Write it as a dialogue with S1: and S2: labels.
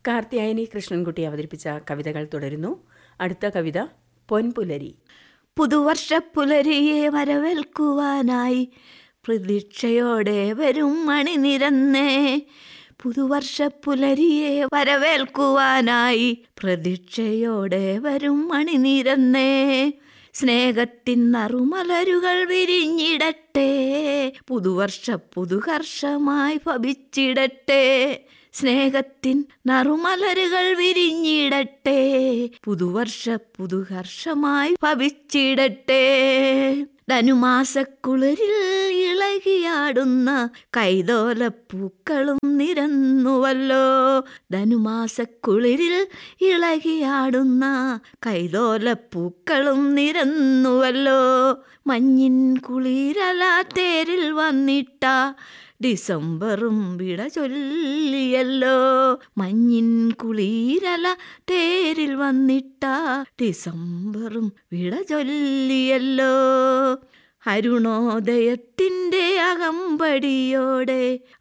S1: കാർത്തിയായനി കൃഷ്ണൻകുട്ടി അവതരിപ്പിച്ച കവിതകൾ തുടരുന്നു അടുത്ത കവിത പൊൻപുലരി
S2: പുതുവർഷ പുലരിയെ വരവേൽക്കുവാനായി പ്രതീക്ഷയോടെ വരും മണിനിരന്നേ പുതുവർഷ പുലരിയെ വരവേൽക്കുവാനായി പ്രതീക്ഷയോടെ വരും മണിനിരന്നേ സ്നേഹത്തിൻ നറുമലരുകൾ വിരിഞ്ഞിടട്ടെ പുതുവർഷ പുതുഹർഷമായി ഭവിച്ചിടട്ടെ സ്നേഹത്തിൻ നറുമലരുകൾ വിരിഞ്ഞിടട്ടെ പുതുവർഷ പുതുഹർഷമായി ഭവിച്ചിടട്ടെ ധനുമാസക്കുളിരിൽ ഇളകിയാടുന്ന കൈതോലപ്പൂക്കളും നിരന്നുവല്ലോ ധനുമാസക്കുളിരിൽ ഇളകിയാടുന്ന കൈതോലപ്പൂക്കളും നിരന്നുവല്ലോ മഞ്ഞിൻ കുളിരല തേരിൽ വന്നിട്ട ഡിസംബറും വിട ചൊല്ലിയല്ലോ മഞ്ഞിൻ കുളിരല തേരിൽ വന്നിട്ട ഡിസംബറും വിട ചൊല്ലിയല്ലോ അരുണോദയത്തിൻ്റെ അകമ്പടിയോടെ